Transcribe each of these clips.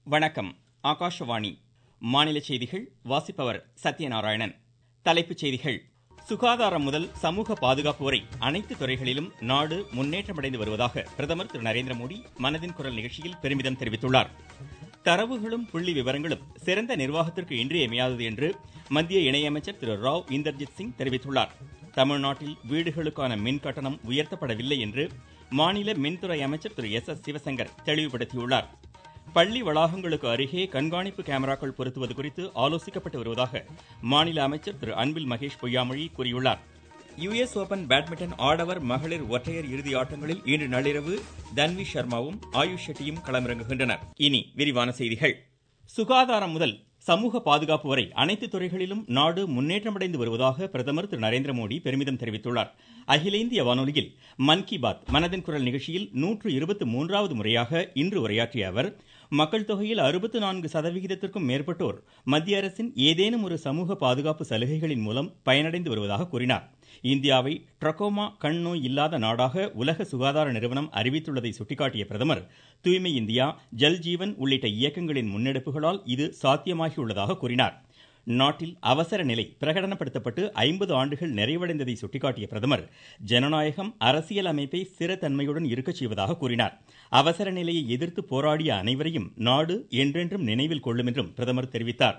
வணக்கம் ஆகாஷவாணி மாநில செய்திகள் வாசிப்பவர் சத்யநாராயணன் தலைப்புச் செய்திகள் சுகாதாரம் முதல் சமூக பாதுகாப்பு வரை அனைத்து துறைகளிலும் நாடு முன்னேற்றமடைந்து வருவதாக பிரதமர் திரு நரேந்திர மோடி மனதின் குரல் நிகழ்ச்சியில் பெருமிதம் தெரிவித்துள்ளார் தரவுகளும் புள்ளி விவரங்களும் சிறந்த நிர்வாகத்திற்கு இன்றியமையாதது என்று மத்திய இணையமைச்சர் திரு ராவ் இந்தர்ஜித் சிங் தெரிவித்துள்ளார் தமிழ்நாட்டில் வீடுகளுக்கான மின் கட்டணம் உயர்த்தப்படவில்லை என்று மாநில மின்துறை அமைச்சர் திரு எஸ் எஸ் சிவசங்கர் தெளிவுபடுத்தியுள்ளார் பள்ளி வளாகங்களுக்கு அருகே கண்காணிப்பு கேமராக்கள் பொருத்துவது குறித்து ஆலோசிக்கப்பட்டு வருவதாக மாநில அமைச்சர் திரு அன்பில் மகேஷ் பொய்யாமொழி கூறியுள்ளார் யுஎஸ் ஓபன் பேட்மிண்டன் ஆடவர் மகளிர் ஒற்றையர் இறுதி ஆட்டங்களில் இன்று நள்ளிரவு தன்வி சர்மாவும் ஆயுஷ் ஷெட்டியும் களமிறங்குகின்றனர் இனி விரிவான செய்திகள் சுகாதாரம் முதல் சமூக பாதுகாப்பு வரை அனைத்து துறைகளிலும் நாடு முன்னேற்றமடைந்து வருவதாக பிரதமர் திரு நரேந்திர மோடி பெருமிதம் தெரிவித்துள்ளார் அகில இந்திய வானொலியில் மன் கி பாத் மனதின் குரல் நிகழ்ச்சியில் நூற்று இருபத்தி மூன்றாவது முறையாக இன்று உரையாற்றிய அவர் மக்கள் தொகையில் அறுபத்து நான்கு சதவிகிதத்திற்கும் மேற்பட்டோர் மத்திய அரசின் ஏதேனும் ஒரு சமூக பாதுகாப்பு சலுகைகளின் மூலம் பயனடைந்து வருவதாக கூறினார் இந்தியாவை ட்ரக்கோமா கண் நோய் இல்லாத நாடாக உலக சுகாதார நிறுவனம் அறிவித்துள்ளதை சுட்டிக்காட்டிய பிரதமர் தூய்மை இந்தியா ஜல் ஜீவன் உள்ளிட்ட இயக்கங்களின் முன்னெடுப்புகளால் இது சாத்தியமாகியுள்ளதாக கூறினார் நாட்டில் அவசர நிலை பிரகடனப்படுத்தப்பட்டு ஐம்பது ஆண்டுகள் நிறைவடைந்ததை சுட்டிக்காட்டிய பிரதமர் ஜனநாயகம் அரசியல் அமைப்பை ஸ்திரத்தன்மையுடன் இருக்கச் செய்வதாக கூறினார் அவசர நிலையை எதிர்த்து போராடிய அனைவரையும் நாடு என்றென்றும் நினைவில் கொள்ளும் என்றும் பிரதமர் தெரிவித்தார்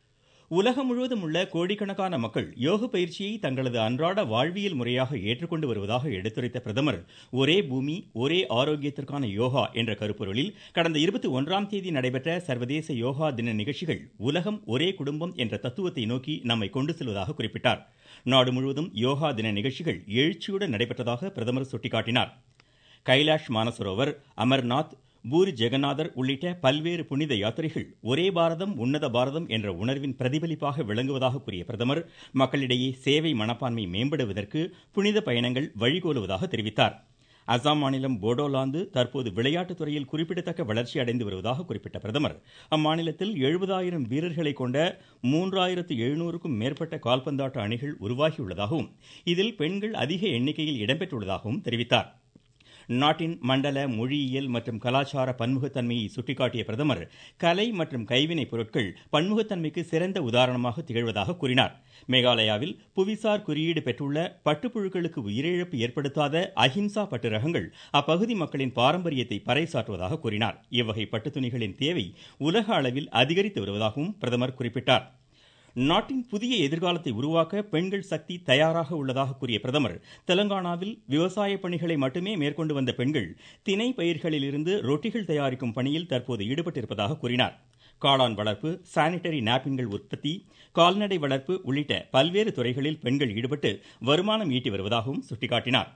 உலகம் முழுவதும் உள்ள கோடிக்கணக்கான மக்கள் யோக பயிற்சியை தங்களது அன்றாட வாழ்வியல் முறையாக ஏற்றுக்கொண்டு வருவதாக எடுத்துரைத்த பிரதமர் ஒரே பூமி ஒரே ஆரோக்கியத்திற்கான யோகா என்ற கருப்பொருளில் கடந்த இருபத்தி ஒன்றாம் தேதி நடைபெற்ற சர்வதேச யோகா தின நிகழ்ச்சிகள் உலகம் ஒரே குடும்பம் என்ற தத்துவத்தை நோக்கி நம்மை கொண்டு செல்வதாக குறிப்பிட்டார் நாடு முழுவதும் யோகா தின நிகழ்ச்சிகள் எழுச்சியுடன் நடைபெற்றதாக பிரதமர் சுட்டிக்காட்டினார் கைலாஷ் மானசரோவர் அமர்நாத் பூரி ஜெகநாதர் உள்ளிட்ட பல்வேறு புனித யாத்திரைகள் ஒரே பாரதம் உன்னத பாரதம் என்ற உணர்வின் பிரதிபலிப்பாக விளங்குவதாக கூறிய பிரதமர் மக்களிடையே சேவை மனப்பான்மை மேம்படுவதற்கு புனித பயணங்கள் வழிகோலுவதாக தெரிவித்தார் அசாம் மாநிலம் போடோலாந்து தற்போது விளையாட்டுத் துறையில் குறிப்பிடத்தக்க வளர்ச்சி அடைந்து வருவதாக குறிப்பிட்ட பிரதமர் அம்மாநிலத்தில் எழுபதாயிரம் வீரர்களை கொண்ட மூன்றாயிரத்து எழுநூறுக்கும் மேற்பட்ட கால்பந்தாட்ட அணிகள் உருவாகியுள்ளதாகவும் இதில் பெண்கள் அதிக எண்ணிக்கையில் இடம்பெற்றுள்ளதாகவும் தெரிவித்தார் நாட்டின் மண்டல மொழியியல் மற்றும் கலாச்சார பன்முகத்தன்மையை சுட்டிக்காட்டிய பிரதமர் கலை மற்றும் கைவினைப் பொருட்கள் பன்முகத்தன்மைக்கு சிறந்த உதாரணமாக திகழ்வதாக கூறினார் மேகாலயாவில் புவிசார் குறியீடு பெற்றுள்ள பட்டுப்புழுக்களுக்கு உயிரிழப்பு ஏற்படுத்தாத அஹிம்சா பட்டு ரகங்கள் அப்பகுதி மக்களின் பாரம்பரியத்தை பறைசாற்றுவதாக கூறினார் இவ்வகை பட்டு துணிகளின் தேவை உலக அளவில் அதிகரித்து வருவதாகவும் பிரதமர் குறிப்பிட்டார் நாட்டின் புதிய எதிர்காலத்தை உருவாக்க பெண்கள் சக்தி தயாராக உள்ளதாக கூறிய பிரதமர் தெலங்கானாவில் விவசாய பணிகளை மட்டுமே மேற்கொண்டு வந்த பெண்கள் திணை பயிர்களிலிருந்து ரொட்டிகள் தயாரிக்கும் பணியில் தற்போது ஈடுபட்டிருப்பதாக கூறினார் காளான் வளர்ப்பு சானிட்டரி நாப்கின்கள் உற்பத்தி கால்நடை வளர்ப்பு உள்ளிட்ட பல்வேறு துறைகளில் பெண்கள் ஈடுபட்டு வருமானம் ஈட்டி வருவதாகவும் சுட்டிக்காட்டினார்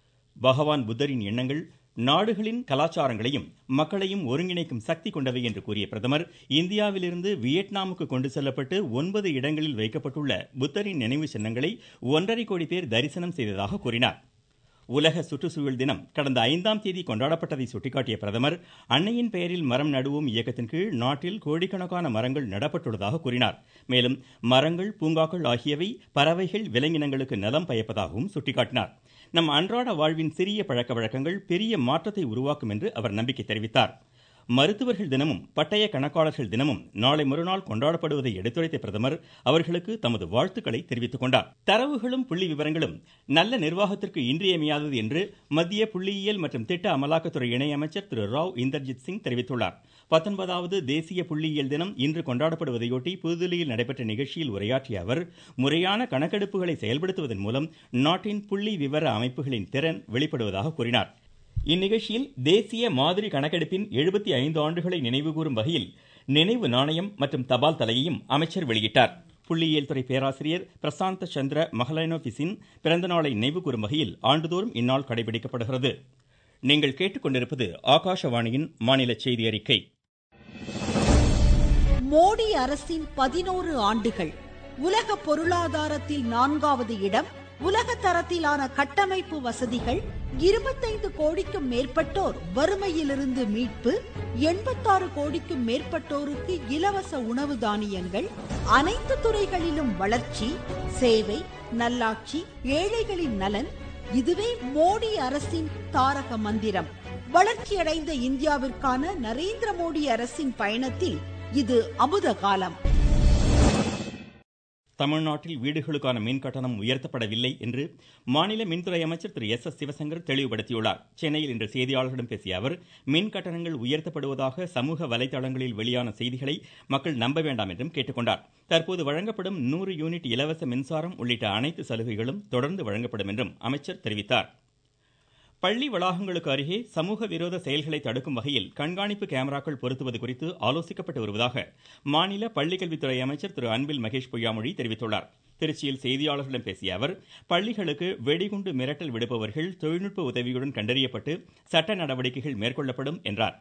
பகவான் புத்தரின் எண்ணங்கள் நாடுகளின் கலாச்சாரங்களையும் மக்களையும் ஒருங்கிணைக்கும் சக்தி கொண்டவை என்று கூறிய பிரதமர் இந்தியாவிலிருந்து வியட்நாமுக்கு கொண்டு செல்லப்பட்டு ஒன்பது இடங்களில் வைக்கப்பட்டுள்ள புத்தரின் நினைவு சின்னங்களை ஒன்றரை கோடி பேர் தரிசனம் செய்ததாக கூறினார் உலக சுற்றுச்சூழல் தினம் கடந்த ஐந்தாம் தேதி கொண்டாடப்பட்டதை சுட்டிக்காட்டிய பிரதமர் அன்னையின் பெயரில் மரம் நடுவோம் இயக்கத்தின் கீழ் நாட்டில் கோடிக்கணக்கான மரங்கள் நடப்பட்டுள்ளதாக கூறினார் மேலும் மரங்கள் பூங்காக்கள் ஆகியவை பறவைகள் விலங்கினங்களுக்கு நலம் பயப்பதாகவும் சுட்டிக்காட்டினார் நம் அன்றாட வாழ்வின் சிறிய பழக்க வழக்கங்கள் பெரிய மாற்றத்தை உருவாக்கும் என்று அவர் நம்பிக்கை தெரிவித்தார் மருத்துவர்கள் தினமும் பட்டய கணக்காளர்கள் தினமும் நாளை மறுநாள் கொண்டாடப்படுவதை எடுத்துரைத்த பிரதமர் அவர்களுக்கு தமது வாழ்த்துக்களை தெரிவித்துக் கொண்டார் தரவுகளும் புள்ளி விவரங்களும் நல்ல நிர்வாகத்திற்கு இன்றியமையாதது என்று மத்திய புள்ளியியல் மற்றும் திட்ட அமலாக்கத்துறை இணையமைச்சர் திரு ராவ் இந்தர்ஜித் சிங் தெரிவித்துள்ளார் பத்தொன்பதாவது தேசிய புள்ளியியல் தினம் இன்று கொண்டாடப்படுவதையொட்டி புதுதில்லியில் நடைபெற்ற நிகழ்ச்சியில் உரையாற்றிய அவர் முறையான கணக்கெடுப்புகளை செயல்படுத்துவதன் மூலம் நாட்டின் புள்ளி விவர அமைப்புகளின் திறன் வெளிப்படுவதாக கூறினார் இந்நிகழ்ச்சியில் தேசிய மாதிரி கணக்கெடுப்பின் எழுபத்தி ஐந்து ஆண்டுகளை நினைவுகூரும் வகையில் நினைவு நாணயம் மற்றும் தபால் தலையையும் அமைச்சர் வெளியிட்டார் புள்ளியியல் துறை பேராசிரியர் பிரசாந்த சந்திர மஹலனோபிஸின் பிறந்தநாளை நினைவுகூரும் வகையில் ஆண்டுதோறும் இந்நாள் கடைபிடிக்கப்படுகிறது நீங்கள் கேட்டுக்கொண்டிருப்பது ஆகாஷவாணியின் மாநில செய்தி அறிக்கை மோடி அரசின் பதினோரு ஆண்டுகள் உலக பொருளாதாரத்தில் நான்காவது இடம் உலக தரத்திலான கட்டமைப்பு வசதிகள் இருபத்தைந்து கோடிக்கும் மேற்பட்டோர் வறுமையிலிருந்து மீட்பு எண்பத்தாறு கோடிக்கும் மேற்பட்டோருக்கு இலவச உணவு தானியங்கள் அனைத்து துறைகளிலும் வளர்ச்சி சேவை நல்லாட்சி ஏழைகளின் நலன் இதுவே மோடி அரசின் தாரக மந்திரம் வளர்ச்சியடைந்த இந்தியாவிற்கான நரேந்திர மோடி அரசின் பயணத்தில் இது அமுத காலம் தமிழ்நாட்டில் வீடுகளுக்கான மின் கட்டணம் உயர்த்தப்படவில்லை என்று மாநில மின்துறை அமைச்சர் திரு எஸ் எஸ் சிவசங்கர் தெளிவுபடுத்தியுள்ளார் சென்னையில் இன்று செய்தியாளர்களிடம் பேசிய அவர் மின் கட்டணங்கள் உயர்த்தப்படுவதாக சமூக வலைதளங்களில் வெளியான செய்திகளை மக்கள் நம்ப வேண்டாம் என்றும் கேட்டுக்கொண்டார் தற்போது வழங்கப்படும் நூறு யூனிட் இலவச மின்சாரம் உள்ளிட்ட அனைத்து சலுகைகளும் தொடர்ந்து வழங்கப்படும் என்றும் அமைச்சர் தெரிவித்தார் பள்ளி வளாகங்களுக்கு அருகே சமூக விரோத செயல்களை தடுக்கும் வகையில் கண்காணிப்பு கேமராக்கள் பொருத்துவது குறித்து ஆலோசிக்கப்பட்டு வருவதாக மாநில பள்ளிக்கல்வித்துறை அமைச்சர் திரு அன்பில் மகேஷ் பொய்யாமொழி தெரிவித்துள்ளார் திருச்சியில் செய்தியாளர்களிடம் பேசிய அவர் பள்ளிகளுக்கு வெடிகுண்டு மிரட்டல் விடுப்பவர்கள் தொழில்நுட்ப உதவியுடன் கண்டறியப்பட்டு சட்ட நடவடிக்கைகள் மேற்கொள்ளப்படும் என்றார்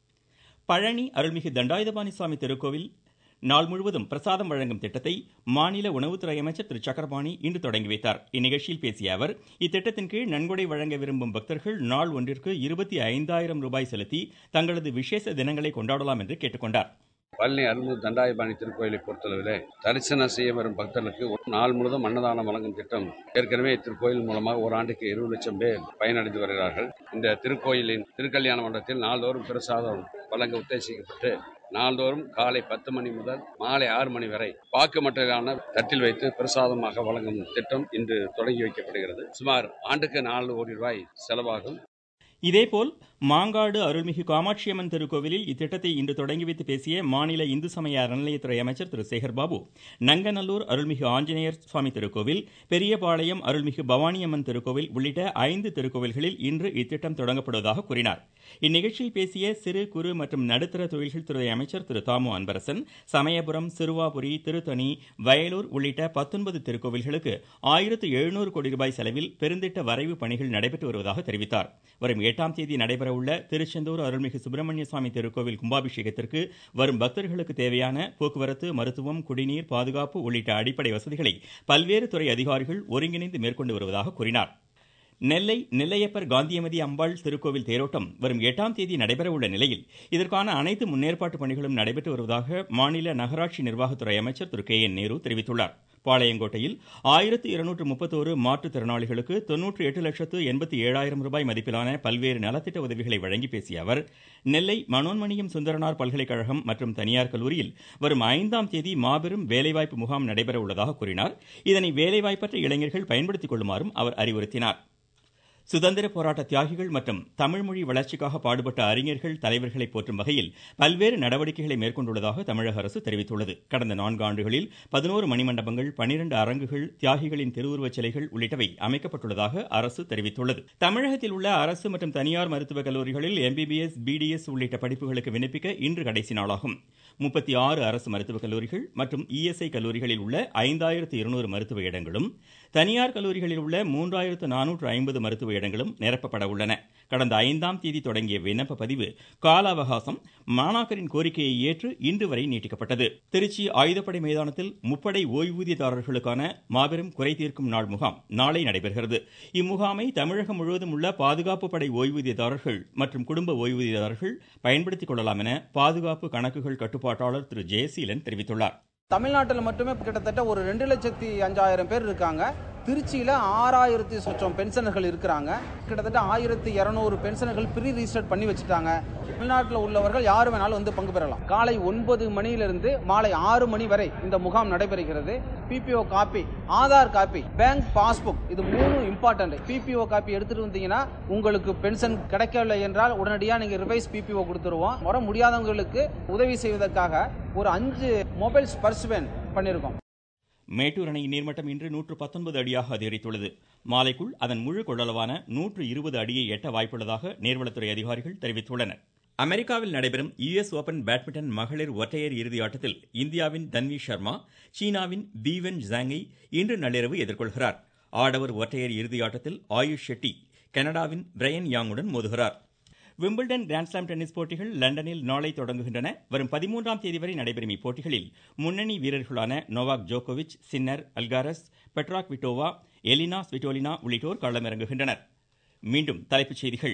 பழனி அருள்மிகு தண்டாயுதபாணி சுவாமி திருக்கோவில் நாள் முழுவதும் பிரசாதம் வழங்கும் திட்டத்தை மாநில உணவுத்துறை அமைச்சர் திரு சக்கரபாணி இன்று தொடங்கி வைத்தார் இந்நிகழ்ச்சியில் பேசிய அவர் இத்திட்டத்தின் கீழ் நன்கொடை வழங்க விரும்பும் பக்தர்கள் நாள் ஒன்றிற்கு இருபத்தி ஐந்தாயிரம் ரூபாய் செலுத்தி தங்களது விசேஷ தினங்களை கொண்டாடலாம் என்று கேட்டுக்கொண்டார் பழனி அருள்மிகு தண்டாயுதபாணி திருக்கோயிலை பொறுத்தளவிலே தரிசனம் செய்ய வரும் பக்தர்களுக்கு ஒரு நாள் முழுவதும் அன்னதானம் வழங்கும் திட்டம் ஏற்கனவே திருக்கோயில் மூலமாக ஒரு ஆண்டுக்கு இருபது லட்சம் பேர் பயனடைந்து வருகிறார்கள் இந்த திருக்கோயிலின் திருக்கல்யாண மண்டபத்தில் நாள்தோறும் பிரசாதம் வழங்க உத்தேசிக்கப்பட்டு நாள்தோறும் காலை பத்து மணி முதல் மாலை ஆறு மணி வரை வாக்கு மட்டையிலான தட்டில் வைத்து பிரசாதமாக வழங்கும் திட்டம் இன்று தொடங்கி வைக்கப்படுகிறது சுமார் ஆண்டுக்கு நாலு கோடி ரூபாய் செலவாகும் இதேபோல் மாங்காடு அருள்மிகு காமாட்சியம்மன் திருக்கோவிலில் இத்திட்டத்தை இன்று தொடங்கி வைத்து பேசிய மாநில இந்து சமய அறநிலையத்துறை அமைச்சர் திரு சேகர்பாபு நங்கநல்லூர் அருள்மிகு ஆஞ்சநேயர் சுவாமி திருக்கோவில் பெரியபாளையம் அருள்மிகு பவானியம்மன் திருக்கோவில் உள்ளிட்ட ஐந்து திருக்கோவில்களில் இன்று இத்திட்டம் தொடங்கப்படுவதாக கூறினார் இந்நிகழ்ச்சியில் பேசிய சிறு குறு மற்றும் நடுத்தர தொழில்கள் துறை அமைச்சர் திரு தாமு அன்பரசன் சமயபுரம் சிறுவாபுரி திருத்தணி வயலூர் உள்ளிட்ட பத்தொன்பது திருக்கோவில்களுக்கு ஆயிரத்து எழுநூறு கோடி ரூபாய் செலவில் பெருந்திட்ட வரைவு பணிகள் நடைபெற்று வருவதாக தெரிவித்தார் வரும் எட்டாம் தேதி நடைபெறவுள்ள திருச்செந்தூர் அருள்மிகு சுப்பிரமணிய சுவாமி திருக்கோவில் கும்பாபிஷேகத்திற்கு வரும் பக்தர்களுக்கு தேவையான போக்குவரத்து மருத்துவம் குடிநீர் பாதுகாப்பு உள்ளிட்ட அடிப்படை வசதிகளை பல்வேறு துறை அதிகாரிகள் ஒருங்கிணைந்து மேற்கொண்டு வருவதாக கூறினார் நெல்லை நெல்லையப்பர் காந்தியமதி அம்பாள் திருக்கோவில் தேரோட்டம் வரும் எட்டாம் தேதி நடைபெறவுள்ள நிலையில் இதற்கான அனைத்து முன்னேற்பாட்டு பணிகளும் நடைபெற்று வருவதாக மாநில நகராட்சி நிர்வாகத்துறை அமைச்சர் திரு கே என் நேரு தெரிவித்துள்ளார் பாளையங்கோட்டையில் ஆயிரத்து இருநூற்று முப்பத்தோரு மாற்றுத்திறனாளிகளுக்கு தொன்னூற்றி எட்டு லட்சத்து எண்பத்தி ஏழாயிரம் ரூபாய் மதிப்பிலான பல்வேறு நலத்திட்ட உதவிகளை வழங்கி பேசிய அவர் நெல்லை மனோன்மணியம் சுந்தரனார் பல்கலைக்கழகம் மற்றும் தனியார் கல்லூரியில் வரும் ஐந்தாம் தேதி மாபெரும் வேலைவாய்ப்பு முகாம் நடைபெற உள்ளதாக கூறினார் இதனை வேலைவாய்ப்பற்ற இளைஞர்கள் பயன்படுத்திக் கொள்ளுமாறும் அவர் அறிவுறுத்தினார் சுதந்திர போராட்ட தியாகிகள் மற்றும் தமிழ் மொழி வளர்ச்சிக்காக பாடுபட்ட அறிஞர்கள் தலைவர்களை போற்றும் வகையில் பல்வேறு நடவடிக்கைகளை மேற்கொண்டுள்ளதாக தமிழக அரசு தெரிவித்துள்ளது கடந்த நான்கு ஆண்டுகளில் பதினோரு மணிமண்டபங்கள் பனிரெண்டு அரங்குகள் தியாகிகளின் திருவுருவச் சிலைகள் உள்ளிட்டவை அமைக்கப்பட்டுள்ளதாக அரசு தெரிவித்துள்ளது தமிழகத்தில் உள்ள அரசு மற்றும் தனியார் மருத்துவக் கல்லூரிகளில் எம்பிபிஎஸ் பிடிஎஸ் உள்ளிட்ட படிப்புகளுக்கு விண்ணப்பிக்க இன்று கடைசி நாளாகும் முப்பத்தி ஆறு அரசு மருத்துவக் கல்லூரிகள் மற்றும் இஎஸ்ஐ கல்லூரிகளில் உள்ள ஐந்தாயிரத்து இருநூறு மருத்துவ இடங்களும் தனியார் கல்லூரிகளில் உள்ள மூன்றாயிரத்து நானூற்று ஐம்பது மருத்துவ இடங்களும் நிரப்பப்பட உள்ளன கடந்த ஐந்தாம் தேதி தொடங்கிய விண்ணப்ப பதிவு கால அவகாசம் மாணாக்கரின் கோரிக்கையை ஏற்று இன்று வரை நீட்டிக்கப்பட்டது திருச்சி ஆயுதப்படை மைதானத்தில் முப்படை ஓய்வூதியதாரர்களுக்கான மாபெரும் குறை தீர்க்கும் நாள் முகாம் நாளை நடைபெறுகிறது இம்முகாமை தமிழகம் முழுவதும் உள்ள பாதுகாப்பு படை ஓய்வூதியதாரர்கள் மற்றும் குடும்ப ஓய்வூதியதாரர்கள் பயன்படுத்திக் கொள்ளலாம் என பாதுகாப்பு கணக்குகள் கட்டுப்பாட்டாளர் திரு ஜெயசீலன் தெரிவித்துள்ளார் தமிழ்நாட்டில் மட்டுமே கிட்டத்தட்ட ஒரு ரெண்டு லட்சத்தி அஞ்சாயிரம் பேர் இருக்காங்க திருச்சியில் ஆறாயிரத்தி சொச்சம் பென்ஷனர்கள் இருக்கிறாங்க கிட்டத்தட்ட ஆயிரத்தி இரநூறு பென்ஷனர்கள் ப்ரீ ரிஜிஸ்டர் பண்ணி வச்சுட்டாங்க தமிழ்நாட்டில் உள்ளவர்கள் யார் வேணாலும் வந்து பங்கு பெறலாம் காலை ஒன்பது மணியிலிருந்து மாலை ஆறு மணி வரை இந்த முகாம் நடைபெறுகிறது BPO copy Aadhaar copy bank passbook இது மூணு இம்பார்ட்டன்ட் பிபிஓ காப்பி எடுத்துட்டு வந்தீங்கன்னா உங்களுக்கு பென்ஷன் கிடைக்கவில்லை என்றால் உடனடியாக நீங்கள் ரிவைஸ் பிபிஓ கொடுத்துருவோம் வர முடியாதவங்களுக்கு உதவி செய்வதற்காக ஒரு அஞ்சு மொபைல் ஸ்பர்ஸ் வேன் பண்ணியிருக்கோம் மேட்டூர் அணையின் நீர்மட்டம் இன்று நூற்று பத்தொன்பது அடியாக அதிகரித்துள்ளது மாலைக்குள் அதன் முழு கொள்ளளவான நூற்று இருபது அடியை எட்ட வாய்ப்புள்ளதாக நீர்வளத்துறை அதிகாரிகள் தெரிவித்துள்ளனர் அமெரிக்காவில் நடைபெறும் யுஎஸ் ஓபன் பேட்மிண்டன் மகளிர் ஒற்றையர் இறுதி ஆட்டத்தில் இந்தியாவின் தன்வி சர்மா சீனாவின் பீவென் ஜாங்கை இன்று நள்ளிரவு எதிர்கொள்கிறார் ஆடவர் ஒற்றையர் இறுதி ஆட்டத்தில் ஆயுஷ் ஷெட்டி கனடாவின் பிரையன் யாங்குடன் மோதுகிறார் விம்பிள்டன் கிராண்ட்ஸ்லாம் டென்னிஸ் போட்டிகள் லண்டனில் நாளை தொடங்குகின்றன வரும் பதிமூன்றாம் தேதி வரை நடைபெறும் இப்போட்டிகளில் முன்னணி வீரர்களான நோவாக் ஜோகோவிச் Sinner Alcaraz Petra Kvitova Elina Svitolina உள்ளிட்டோர் களமிறங்குகின்றனர் மீண்டும் தலைப்புச் செய்திகள்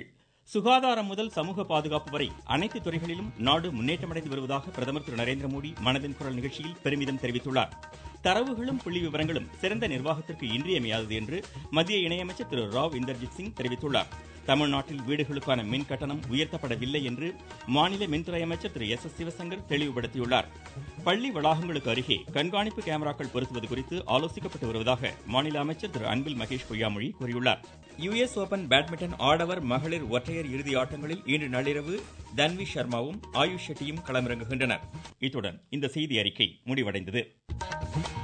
சுகாதாரம் முதல் சமூக பாதுகாப்பு வரை அனைத்து துறைகளிலும் நாடு முன்னேற்றமடைந்து வருவதாக பிரதமர் திரு நரேந்திர மோடி மனதின் குரல் நிகழ்ச்சியில் பெருமிதம் தெரிவித்துள்ளார் தரவுகளும் புள்ளி விவரங்களும் சிறந்த நிர்வாகத்திற்கு இன்றியமையாதது என்று மத்திய இணையமைச்சர் திரு ராவ் இந்தர்ஜித் சிங் தெரிவித்துள்ளார் தமிழ்நாட்டில் வீடுகளுக்கான மின் கட்டணம் உயர்த்தப்படவில்லை என்று மாநில மின்துறை அமைச்சர் திரு எஸ் எஸ் சிவசங்கர் தெளிவுபடுத்தியுள்ளார் பள்ளி வளாகங்களுக்கு அருகே கண்காணிப்பு கேமராக்கள் பொருத்துவது குறித்து ஆலோசிக்கப்பட்டு வருவதாக மாநில அமைச்சர் திரு அன்பில் மகேஷ் பொய்யாமொழி கூறியுள்ளார் யுஎஸ் ஓபன் பேட்மிண்டன் ஆடவர் மகளிர் ஒற்றையர் இறுதி ஆட்டங்களில் இன்று நள்ளிரவு தன்வி சர்மாவும் ஆயுஷ் ஷெட்டியும் களமிறங்குகின்றனர் இத்துடன் இந்த செய்தி அறிக்கை முடிவடைந்தது